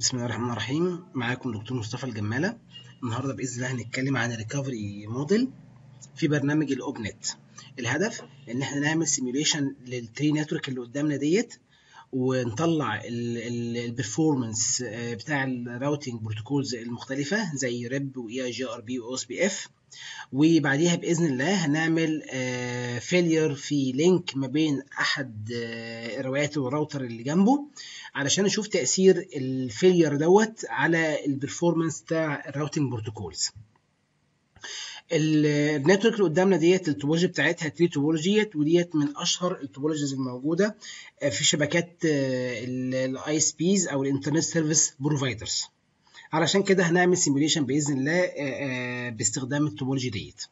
بسم الله الرحمن الرحيم معاكم دكتور مصطفى الجمالة النهاردة بإذن الله هنتكلم عن الريكفري موديل في برنامج الأوبنت الهدف إن احنا نعمل سيميوليشن للتري نتورك اللي قدامنا ديت ونطلع البرفورمانس بتاع الراوتنج بروتوكولز المختلفة زي ريب واي اي جي ار بي واو اس بي اف وبعديها باذن الله هنعمل فيلير في لينك ما بين احد الروايات والراوتر اللي جنبه علشان نشوف تاثير الفيلير دوت على البرفورمانس بتاع الراوتنج بروتوكولز النتورك اللي قدامنا ديت التوبولوجي بتاعتها تري توبولوجي وديت من اشهر التوبولوجيز الموجوده في شبكات الاي اس بيز او الانترنت سيرفيس بروفايدرز علشان كده هنعمل سيميوليشن باذن الله باستخدام التوبولوجي ديت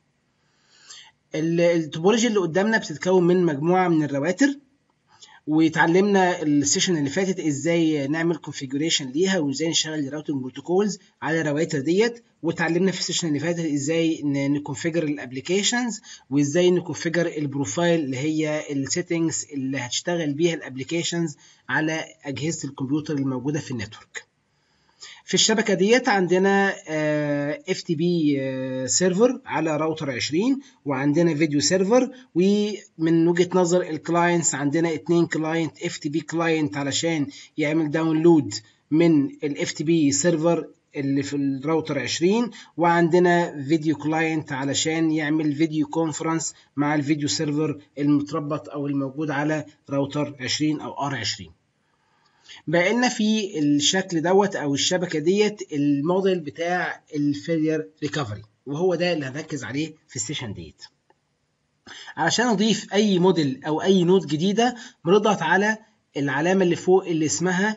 التوبولوجي اللي قدامنا بتتكون من مجموعه من الرواتر واتعلمنا السيشن اللي فاتت ازاي نعمل كونفيجريشن ليها وازاي نشتغل الراوتنج بروتوكولز على الرواتر ديت واتعلمنا في السيشن اللي فاتت ازاي نكونفيجر الابلكيشنز وازاي نكونفيجر البروفايل اللي هي السيتنجز اللي هتشتغل بيها الابلكيشنز على اجهزه الكمبيوتر الموجوده في النتورك في الشبكه ديت عندنا اف تي بي سيرفر على راوتر 20 وعندنا فيديو سيرفر ومن وجهه نظر الكلاينتس عندنا اتنين كلاينت اف تي بي كلاينت علشان يعمل داونلود من الاف تي بي سيرفر اللي في الراوتر 20 وعندنا فيديو كلاينت علشان يعمل فيديو كونفرنس مع الفيديو سيرفر المتربط او الموجود على راوتر 20 او ار 20 بقى لنا في الشكل دوت او الشبكه ديت الموديل بتاع الفيلير ريكفري وهو ده اللي هنركز عليه في السيشن ديت علشان اضيف اي موديل او اي نود جديده بنضغط على العلامه اللي فوق اللي اسمها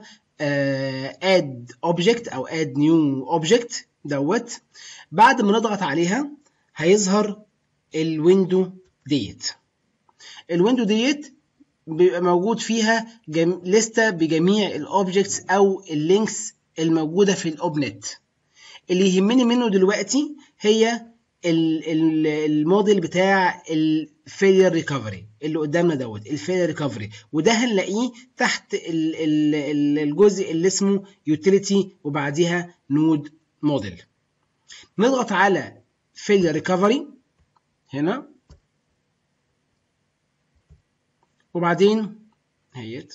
اد اوبجكت او اد نيو اوبجكت دوت بعد ما نضغط عليها هيظهر الويندو ديت الويندو ديت بيبقى موجود فيها جم... لستة بجميع الاوبجكتس او اللينكس الموجودة في الاوبنت اللي يهمني منه دلوقتي هي ال... ال... الموديل بتاع الفيلير ريكفري اللي قدامنا دوت الفيلير ريكفري وده هنلاقيه تحت ال... ال... الجزء اللي اسمه يوتيليتي وبعديها نود موديل نضغط على فيلير ريكفري هنا وبعدين هيت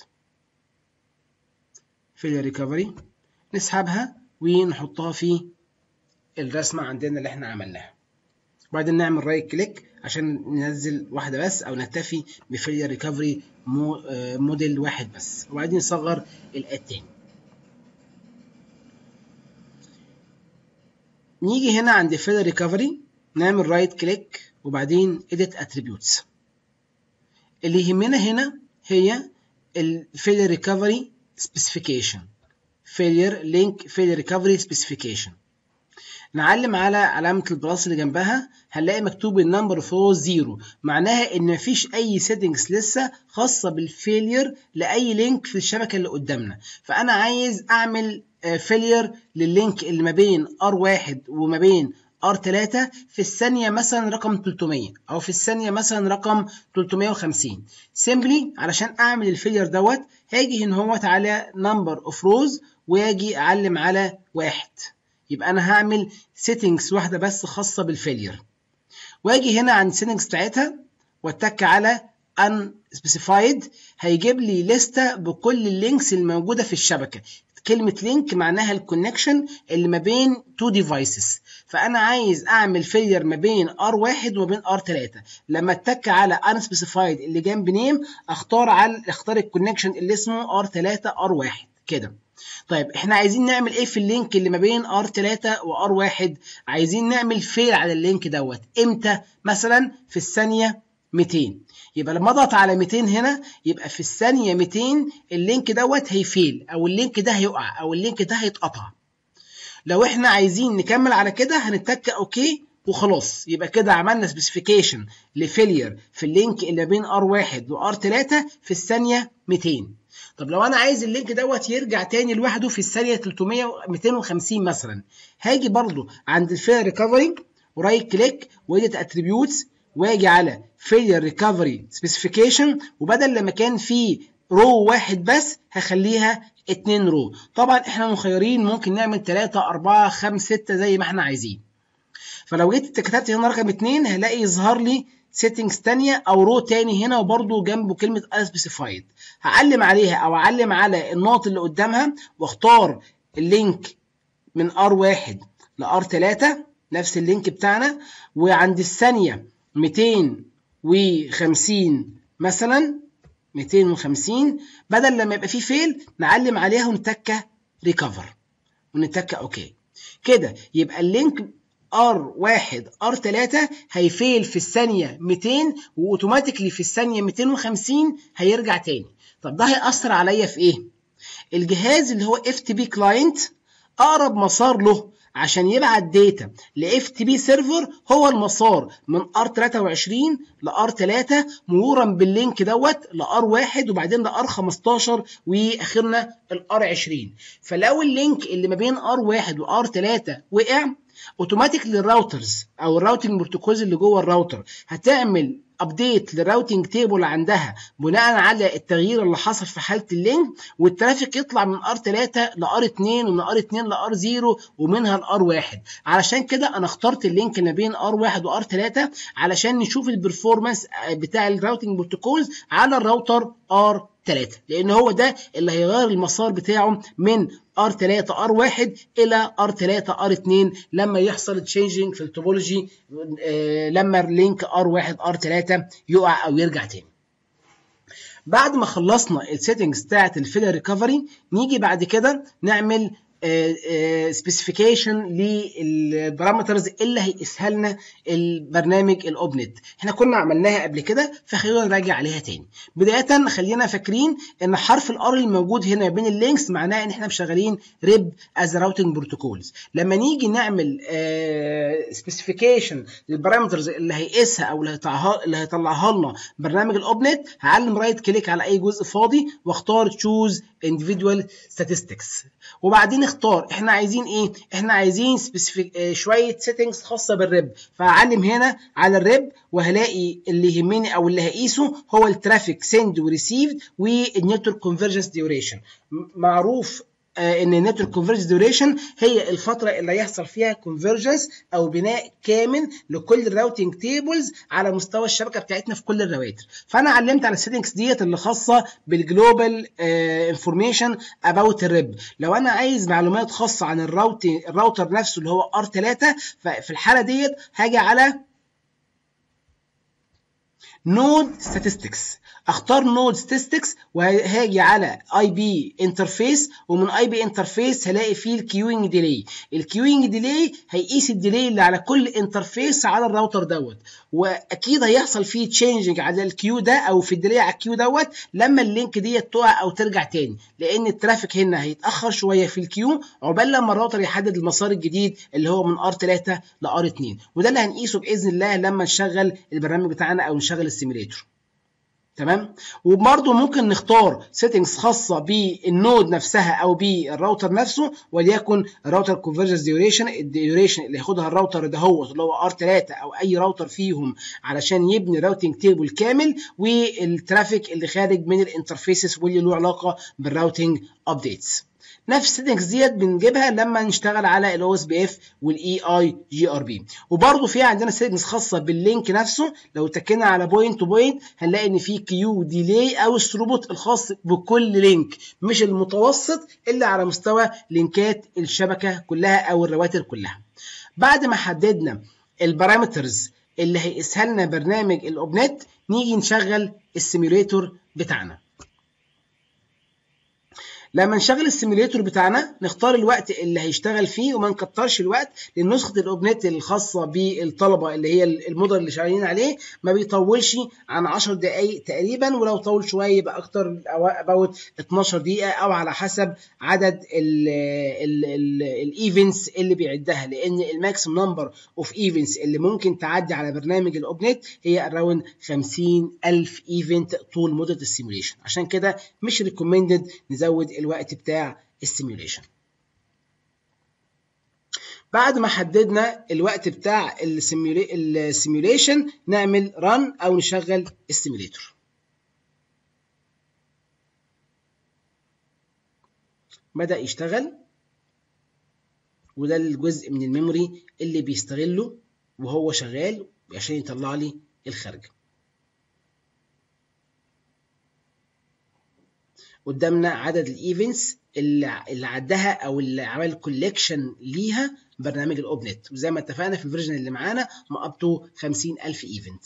في الريكفري نسحبها ونحطها في الرسمة عندنا اللي احنا عملناها وبعدين نعمل رايت كليك عشان ننزل واحدة بس أو نكتفي بفيلير ريكفري مو موديل واحد بس وبعدين نصغر الآد تاني نيجي هنا عند فيلير ريكفري نعمل رايت كليك وبعدين edit attributes اللي يهمنا هنا هي الفيلير ريكفري سبيسيفيكيشن فيلير لينك فيلير ريكفري سبيسيفيكيشن نعلم على علامة البلاس اللي جنبها هنلاقي مكتوب النمبر اوف روز زيرو معناها ان مفيش اي سيتنجز لسه خاصة بالفيلير لاي لينك في الشبكة اللي قدامنا فانا عايز اعمل فيلير لللينك اللي ما بين R1 وما بين R3 في الثانية مثلا رقم 300 أو في الثانية مثلا رقم 350 سيمبلي علشان أعمل الفيلير دوت هاجي هنا هوت على نمبر اوف روز واجي أعلم على واحد يبقى أنا هعمل سيتنجز واحدة بس خاصة بالفيلير واجي هنا عند السيتنجز بتاعتها واتك على unspecified هيجيب لي لستة بكل اللينكس الموجودة في الشبكة كلمة لينك معناها الكونكشن اللي ما بين تو ديفايسز فأنا عايز أعمل فيلير ما بين R1 وما بين R3 لما اتك على unspecified اللي جنب نيم أختار على اختار الكونكشن اللي اسمه R3 R1 كده طيب احنا عايزين نعمل ايه في اللينك اللي ما بين R3 و R1 عايزين نعمل فيل على اللينك دوت امتى مثلا في الثانية 200 يبقى لما اضغط على 200 هنا يبقى في الثانيه 200 اللينك دوت هيفيل او اللينك ده هيقع او اللينك ده هيتقطع لو احنا عايزين نكمل على كده هنتك اوكي وخلاص يبقى كده عملنا سبيسيفيكيشن لفيلير في اللينك اللي بين R1 و R3 في الثانيه 200 طب لو انا عايز اللينك دوت يرجع تاني لوحده في الثانيه 300 250 مثلا هاجي برضو عند الفيلير ريكفري ورايت كليك واديت اتريبيوتس واجي على failure recovery specification وبدل لما كان في رو واحد بس هخليها اتنين رو طبعا احنا مخيرين ممكن نعمل تلاتة أربعة خمسة ستة زي ما احنا عايزين فلو جيت كتبت هنا رقم اتنين هلاقي يظهر لي سيتنجز تانية او رو تاني هنا وبرده جنبه كلمة unspecified هعلم عليها او اعلم على النقط اللي قدامها واختار اللينك من R1 ل R3 نفس اللينك بتاعنا وعند الثانية 250 مثلا 250 بدل لما يبقى فيه فيل نعلم عليها ونتكة ريكفر ونتكة اوكي كده يبقى اللينك R1 R3 هيفيل في الثانية 200 واوتوماتيكلي في الثانية 250 هيرجع تاني طب ده هيأثر عليا في ايه؟ الجهاز اللي هو FTP كلاينت اقرب مسار له عشان يبعت داتا ل FTP سيرفر هو المسار من R23 ل R3 مرورا باللينك دوت ل R1 وبعدين ل R15 واخرنا ال R20 فلو اللينك اللي ما بين R1 و R3 وقع اوتوماتيكلي الراوترز او الراوتنج بروتوكولز اللي جوه الراوتر هتعمل ابديت للراوتنج تيبل عندها بناء على التغيير اللي حصل في حاله اللينك والترافيك يطلع من ار3 لار 2 ومن ار 2 لار 0 ومنها لار 1 علشان كده انا اخترت اللينك ما بين ار 1 وار 3 علشان نشوف البرفورمانس بتاع الراوتنج بروتوكولز على الراوتر ار 3 لان هو ده اللي هيغير المسار بتاعه من R3 R1 إلى R3 R2 لما يحصل تشينجينج في التوبولوجي لما اللينك R1 R3 يقع أو يرجع تاني. بعد ما خلصنا السيتنجز بتاعت الفيلر ريكفري نيجي بعد كده نعمل سبيسيفيكيشن للبارامترز اللي هيقيسها لنا البرنامج الاوبنت احنا كنا عملناها قبل كده فخلينا نراجع عليها تاني بدايه خلينا فاكرين ان حرف الار الموجود هنا بين اللينكس معناه ان احنا مشغلين ريب از راوتنج بروتوكولز لما نيجي نعمل سبيسيفيكيشن للبارامترز اللي هيقيسها او اللي هيطلعها اللي هيطلعها لنا برنامج الاوبنت هعلم رايت كليك على اي جزء فاضي واختار تشوز individual statistics وبعدين اختار احنا عايزين ايه احنا عايزين سبيسيفيك اه شويه سيتنجز خاصه بالريب فهعلم هنا على الريب وهلاقي اللي يهمني او اللي هقيسه هو الترافيك سند وريسيفد والنتورك كونفرجنس ديوريشن معروف ان النتورك كونفرجنس ديوريشن هي الفتره اللي هيحصل فيها كونفرجنس او بناء كامل لكل الراوتنج تيبلز على مستوى الشبكه بتاعتنا في كل الرواتر فانا علمت على السيتنجز ديت اللي خاصه بالجلوبال انفورميشن اباوت الريب لو انا عايز معلومات خاصه عن الراوتر الراوتر نفسه اللي هو ار3 ففي الحاله ديت هاجي على نود statistics اختار نود statistics وهاجي على اي بي انترفيس ومن اي بي انترفيس هلاقي فيه الكيوينج ديلي الكيوينج ديلي هيقيس الديلي اللي على كل انترفيس على الراوتر دوت واكيد هيحصل فيه تشينجنج على الكيو ده او في الديلي على الكيو دوت لما اللينك ديت تقع او ترجع تاني لان الترافيك هنا هيتاخر شويه في الكيو عقبال لما الراوتر يحدد المسار الجديد اللي هو من ار 3 لار 2 وده اللي هنقيسه باذن الله لما نشغل البرنامج بتاعنا او نشغل السيميليتور تمام وبرضه ممكن نختار سيتنجز خاصه بالنود نفسها او بالراوتر نفسه وليكن الراوتر كونفرجنس ديوريشن الديوريشن اللي هياخدها الراوتر ده هو اللي هو ار 3 او اي راوتر فيهم علشان يبني راوتنج تيبل كامل والترافيك اللي خارج من الانترفيسز واللي له علاقه بالراوتنج ابديتس نفس السيتنجز ديت بنجيبها لما نشتغل على الاو اس بي اف والاي اي جي ار بي وبرده في عندنا سيتنجز خاصه باللينك نفسه لو اتكينا على بوينت تو بوينت هنلاقي ان في كيو ديلي او الثروبوت الخاص بكل لينك مش المتوسط الا على مستوى لينكات الشبكه كلها او الرواتر كلها بعد ما حددنا البارامترز اللي هيقيسها لنا برنامج الاوبنت نيجي نشغل السيميوليتور بتاعنا لما نشغل السيميوليتور بتاعنا نختار الوقت اللي هيشتغل فيه وما نكترش الوقت لان نسخه الاوبنت الخاصه بالطلبه اللي هي الموديل اللي شغالين عليه ما بيطولش عن 10 دقائق تقريبا ولو طول شويه يبقى اكتر اباوت 12 دقيقه او على حسب عدد الايفنتس اللي بيعدها لان الماكسيم نمبر اوف ايفنتس اللي ممكن تعدي على برنامج الاوبنت هي اراوند 50000 ايفنت طول مده السيموليشن عشان كده مش ريكومندد نزود الوقت بتاع السيميوليشن بعد ما حددنا الوقت بتاع السيميوليشن نعمل ران او نشغل السيميوليتور بدأ يشتغل وده الجزء من الميموري اللي بيستغله وهو شغال عشان يطلع لي الخارج قدامنا عدد الايفنتس اللي اللي عدها او اللي عمل كوليكشن ليها برنامج الاوبنت وزي ما اتفقنا في الفيرجن اللي معانا ما اب تو 50000 ايفنت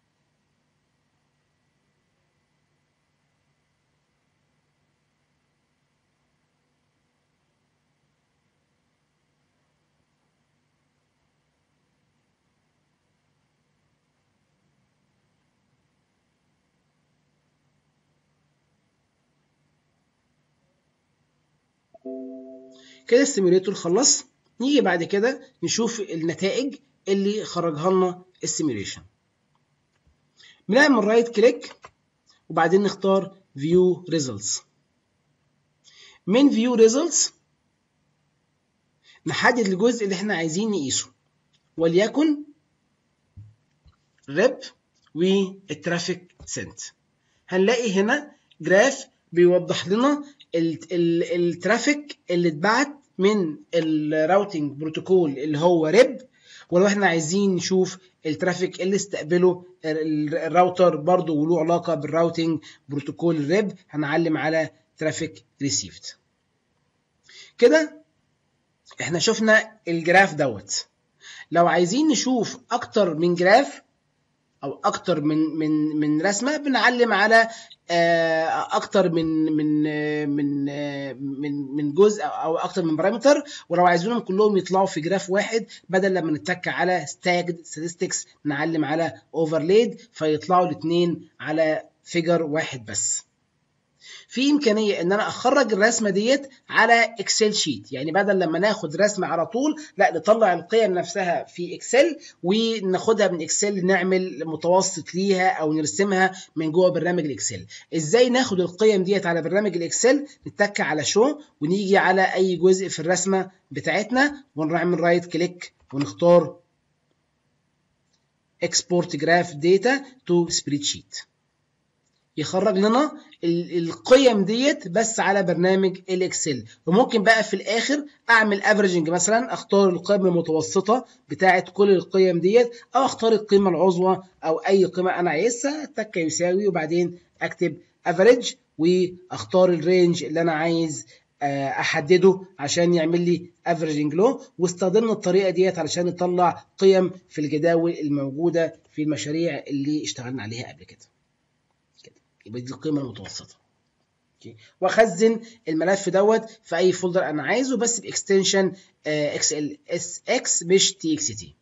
كده السيميوليتور خلص نيجي بعد كده نشوف النتائج اللي خرجها لنا السيميوليشن بنعمل رايت كليك وبعدين نختار فيو ريزلتس من فيو ريزلتس نحدد الجزء اللي احنا عايزين نقيسه وليكن ريب والترافيك سنت هنلاقي هنا جراف بيوضح لنا الترافيك اللي اتبعت من الراوتنج بروتوكول اللي هو ريب ولو احنا عايزين نشوف الترافيك اللي استقبله الراوتر برضه وله علاقه بالراوتنج بروتوكول الريب هنعلم على ترافيك ريسيفد كده احنا شفنا الجراف دوت لو عايزين نشوف اكتر من جراف او اكتر من من من رسمه بنعلم على اكتر من من من من من جزء او اكتر من بارامتر ولو عايزينهم كلهم يطلعوا في جراف واحد بدل لما نتك على ستاجد statistics نعلم على اوفرليد فيطلعوا الاثنين على فيجر واحد بس في امكانيه ان انا اخرج الرسمه ديت على اكسل شيت يعني بدل لما ناخد رسمه على طول لا نطلع القيم نفسها في اكسل وناخدها من اكسل نعمل متوسط ليها او نرسمها من جوه برنامج الاكسل ازاي ناخد القيم ديت على برنامج الاكسل نتك على شو ونيجي على اي جزء في الرسمه بتاعتنا ونعمل رايت كليك ونختار export graph data to spreadsheet يخرج لنا القيم ديت بس على برنامج الاكسل وممكن بقى في الاخر اعمل افريجنج مثلا اختار القيمه المتوسطه بتاعه كل القيم ديت او اختار القيمه العظمى او اي قيمه انا عايزها تك يساوي وبعدين اكتب افريج واختار الرينج اللي انا عايز احدده عشان يعمل لي افريجنج لو واستخدمنا الطريقه ديت علشان نطلع قيم في الجداول الموجوده في المشاريع اللي اشتغلنا عليها قبل كده يبقى دي القيمه المتوسطه اوكي واخزن الملف دوت في اي فولدر انا عايزه بس باكستنشن اكس ال اس اكس مش تي اكس تي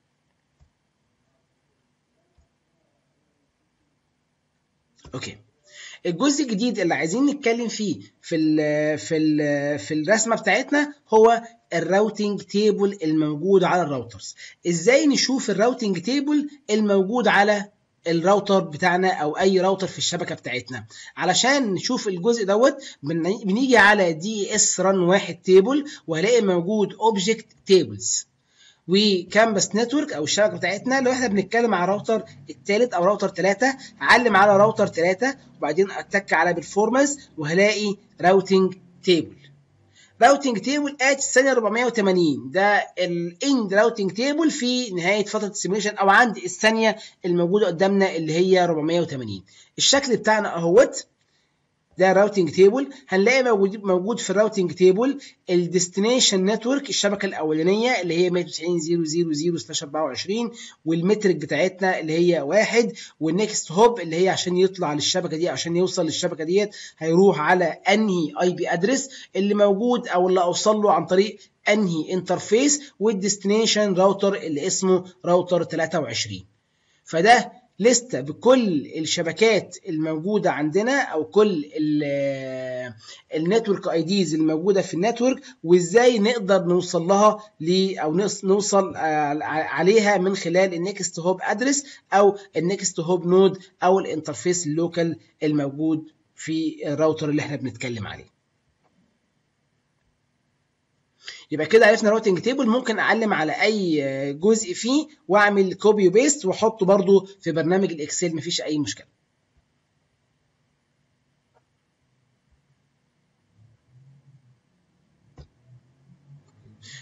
اوكي الجزء الجديد اللي عايزين نتكلم فيه في ال في ال في الرسمه بتاعتنا هو الراوتنج تيبل الموجود على الراوترز ازاي نشوف الراوتنج تيبل الموجود على الراوتر بتاعنا او اي راوتر في الشبكه بتاعتنا علشان نشوف الجزء دوت بنيجي على دي اس ران واحد تيبل وهلاقي موجود اوبجكت تيبلز وكامبس نتورك او الشبكه بتاعتنا لو احنا بنتكلم على الراوتر الثالث او راوتر 3 هعلم على راوتر 3 وبعدين اتك على بالفورمانس وهلاقي راوتنج تيبل راوتنج تيبل ات الثانيه 480 ده الاند راوتنج تيبل في نهايه فتره السيميوليشن او عند الثانيه الموجوده قدامنا اللي هي 480 الشكل بتاعنا اهوت ده راوتنج تيبل هنلاقي موجود موجود في الراوتنج تيبل الديستنيشن نتورك الشبكه الاولانيه اللي هي 192.0.0/24 والمترك بتاعتنا اللي هي واحد والنكست هوب اللي هي عشان يطلع للشبكه دي عشان يوصل للشبكه ديت هيروح على انهي اي بي ادرس اللي موجود او اللي اوصل له عن طريق انهي انترفيس والديستنيشن راوتر اللي اسمه راوتر 23 فده لستة بكل الشبكات الموجودة عندنا أو كل النتورك اي ديز الموجودة في النتورك وإزاي نقدر نوصل لها ل أو نوصل عليها من خلال النكست هوب أدرس أو النكست هوب نود أو الانترفيس اللوكال الموجود في الراوتر اللي احنا بنتكلم عليه. يبقى كده عرفنا راوتنج تيبل ممكن اعلم على اي جزء فيه واعمل كوبي وبيست واحطه برده في برنامج الاكسل مفيش اي مشكله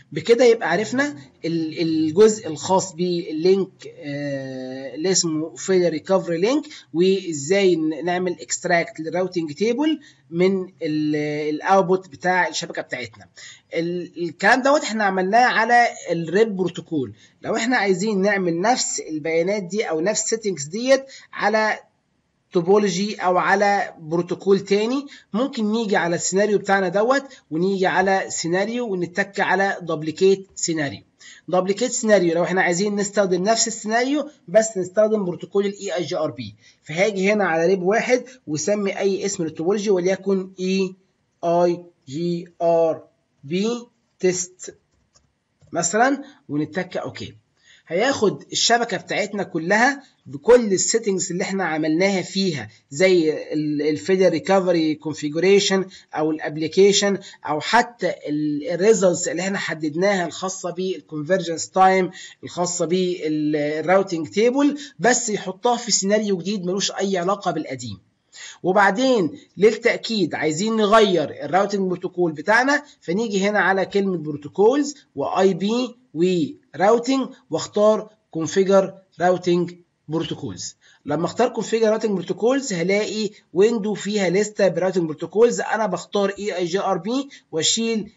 بكده يبقى عرفنا الجزء الخاص باللينك اللي اسمه فيلر ريكفري لينك وازاي نعمل اكستراكت للراوتنج تيبل من الاوتبوت بتاع الشبكه بتاعتنا الكلام دوت احنا عملناه على الريب بروتوكول لو احنا عايزين نعمل نفس البيانات دي او نفس السيتنجز ديت على توبولوجي او على بروتوكول تاني ممكن نيجي على السيناريو بتاعنا دوت ونيجي على سيناريو ونتك على دوبليكيت سيناريو دوبليكيت سيناريو لو احنا عايزين نستخدم نفس السيناريو بس نستخدم بروتوكول الاي اي جي ار بي فهاجي هنا على ريب واحد وسمي اي اسم للتوبولوجي وليكن اي اي جي ار بي تيست مثلا ونتك اوكي هياخد الشبكه بتاعتنا كلها بكل السيتنجز اللي احنا عملناها فيها زي الفيدر ريكفري كونفيجريشن او الابلكيشن او حتى الريزلتس اللي احنا حددناها الخاصه بالكونفرجنس تايم الخاصه بالراوتنج تيبل بس يحطها في سيناريو جديد ملوش اي علاقه بالقديم وبعدين للتاكيد عايزين نغير الراوتنج بروتوكول بتاعنا فنيجي هنا على كلمه بروتوكولز واي بي وراوتنج واختار configure routing protocols لما اختار configure routing protocols هلاقي ويندو فيها لسته براوتنج بروتوكولز انا بختار اي اي جي ار بي واشيل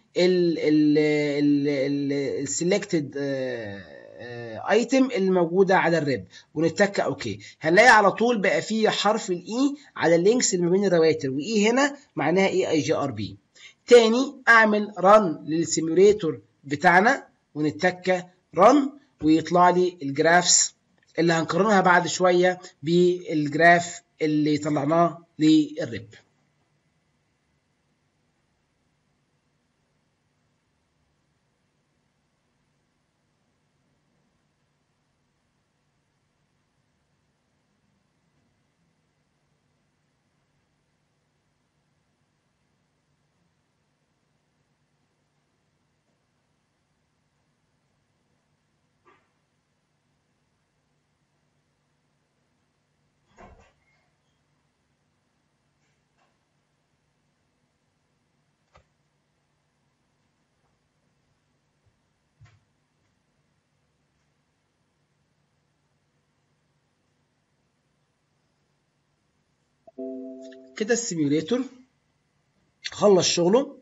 السلكتد ايتم اللي موجوده على الريب ونتك اوكي هنلاقي على طول بقى فيه حرف الاي على اللينكس اللي ما بين الرواتر واي هنا معناها اي اي جي ار بي تاني اعمل رن للسيموليتور بتاعنا ونتك رن ويطلع لي الجرافس اللي هنقارنها بعد شويه بالجراف اللي طلعناه للريب كده السيميوليتور خلص شغله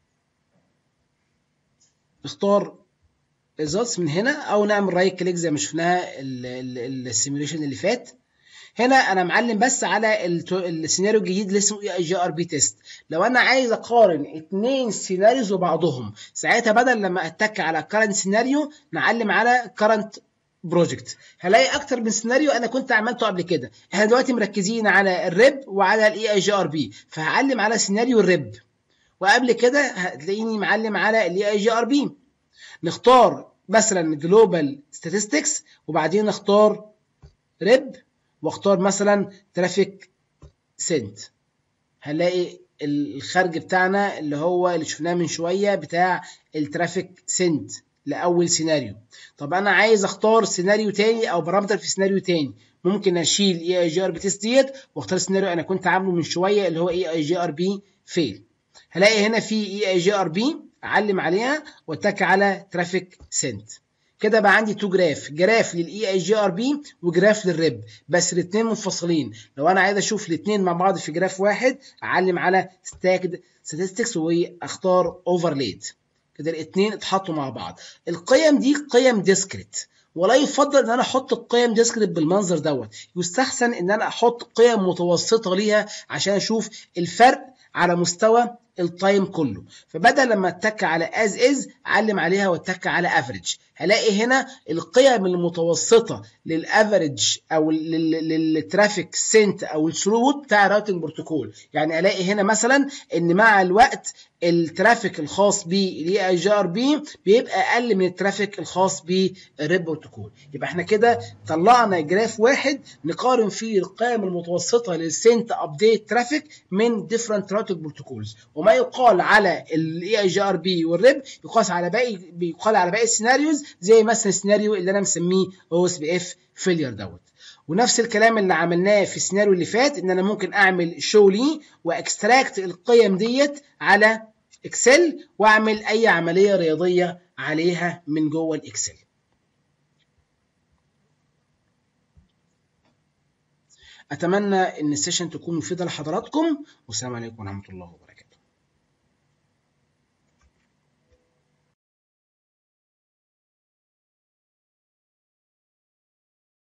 اختار results من هنا او نعمل رايت كليك زي ما شفناها السيميوليشن اللي فات هنا انا معلم بس على السيناريو الجديد اللي اسمه اي اي جي ار بي تيست لو انا عايز اقارن اثنين سيناريوز وبعضهم ساعتها بدل لما اتك على كرنت سيناريو نعلم على كرنت بروجكت هلاقي اكتر من سيناريو انا كنت عملته قبل كده احنا دلوقتي مركزين على الريب وعلى الاي اي جي ار بي فهعلم على سيناريو الريب وقبل كده هتلاقيني معلم على الاي اي جي ار بي نختار مثلا جلوبال ستاتستكس وبعدين نختار ريب واختار مثلا ترافيك سنت هنلاقي الخارج بتاعنا اللي هو اللي شفناه من شويه بتاع الترافيك سنت لاول سيناريو طب انا عايز اختار سيناريو تاني او بارامتر في سيناريو تاني ممكن اشيل اي اي جي ار بي تيست ديت واختار سيناريو انا كنت عامله من شويه اللي هو اي اي جي ار بي فيل هلاقي هنا في اي اي جي ار بي اعلم عليها واتك على ترافيك سنت كده بقى عندي تو جراف جراف للاي اي جي ار بي وجراف للريب بس الاثنين منفصلين لو انا عايز اشوف الاثنين مع بعض في جراف واحد اعلم على ستاكد statistics واختار اوفرليد كده الاثنين اتحطوا مع بعض القيم دي قيم ديسكريت ولا يفضل ان انا احط القيم ديسكريت بالمنظر دوت يستحسن ان انا احط قيم متوسطه ليها عشان اشوف الفرق على مستوى التايم كله فبدل لما اتك على از از علم عليها واتك على افريج هلاقي هنا القيم المتوسطه للافريج او للترافيك سنت او الثروت بتاع الراوتنج بروتوكول يعني الاقي هنا مثلا ان مع الوقت الترافيك الخاص بالاي اي جي ار بي بيبقى اقل من الترافيك الخاص بالريب بروتوكول يبقى احنا كده طلعنا جراف واحد نقارن فيه القيم المتوسطه للسنت ابديت ترافيك من ديفرنت راوتنج بروتوكولز وما يقال على الاي اي جي ار بي والريب يقاس على باقي بيقال على باقي السيناريوز زي مثلا السيناريو اللي انا مسميه او اس بي اف فيلير دوت ونفس الكلام اللي عملناه في السيناريو اللي فات ان انا ممكن اعمل شو لي واكستراكت القيم ديت على اكسل واعمل اي عمليه رياضيه عليها من جوه الاكسل اتمنى ان السيشن تكون مفيده لحضراتكم والسلام عليكم ورحمه الله وبركاته